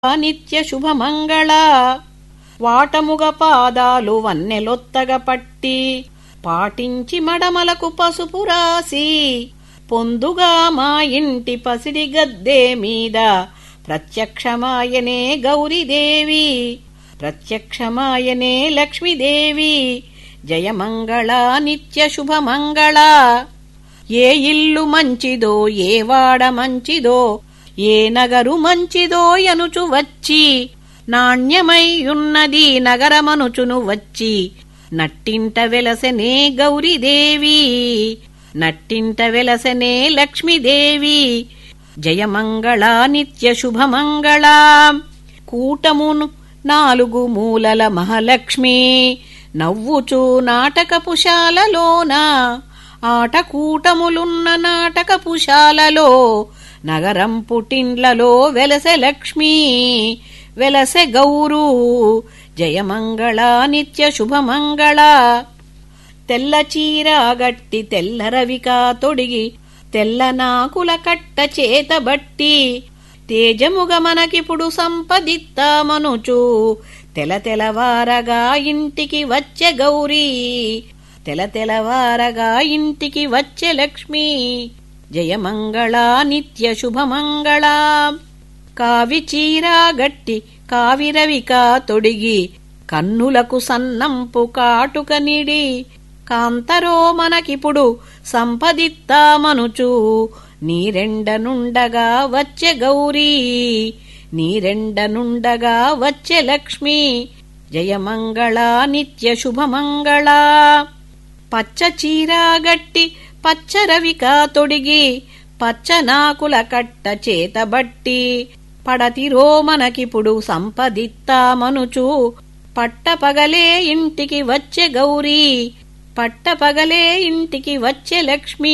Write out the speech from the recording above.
నిత్య శుభమంగళ వాటముగ పాదాలు వన్నెలొత్తగ పట్టి పాటించి మడమలకు పసుపు రాసి పొందుగా మా ఇంటి పసిడి గద్దె మీద ప్రత్యక్షమాయనే గౌరీదేవి ప్రత్యక్షమాయనే లక్ష్మీదేవి జయమంగళ నిత్య శుభమంగళ ఏ ఇల్లు మంచిదో ఏ వాడ మంచిదో ఏ నగరు మంచిదో ఎనుచు వచ్చి నాణ్యమై ఉన్నది నగరమనుచును వచ్చి నట్టింట వెలసనే గౌరీదేవి నట్టింట వెలసనే లక్ష్మీదేవి జయమంగళ నిత్య శుభమంగళ కూటమును నాలుగు మూలల మహాలక్ష్మి నవ్వుచూ నాటకపుశాలలోన ఆట కూటములున్న నాటకపుశాలలో నగరం పుటిండ్లలో వెలసె లక్ష్మి వెలసె గౌరు జయమంగళ నిత్య శుభమంగళ తెల్ల చీర గట్టి తెల్ల రవికా తొడిగి తెల్ల నాకుల కట్ట చేతబట్టి తేజముగ మనకిప్పుడు సంపదిత్తామనుచు తెల తెలవారగా ఇంటికి వచ్చె గౌరీ తెల తెలవారగా ఇంటికి వచ్చె లక్ష్మి జయమంగళ నిత్య శుభమంగళ కావి చీరా గట్టి కావిరవికా తొడిగి కన్నులకు సన్నంపు కాటుక నిడి కాంతరో మనకిప్పుడు సంపదిత్తామనుచు నీరెండనుండగా వచ్చె గౌరీ నీరెండనుండగా వచ్చె లక్ష్మి జయమంగళ నిత్య శుభమంగళ పచ్చ చీరా గట్టి పచ్చ రవికా తొడిగి పచ్చనాకుల కట్ట చేతబట్టి పడతిరో మనకిప్పుడు సంపదిత్తామనుచు పట్టపగలే ఇంటికి వచ్చె గౌరీ పట్టపగలే ఇంటికి వచ్చె లక్ష్మి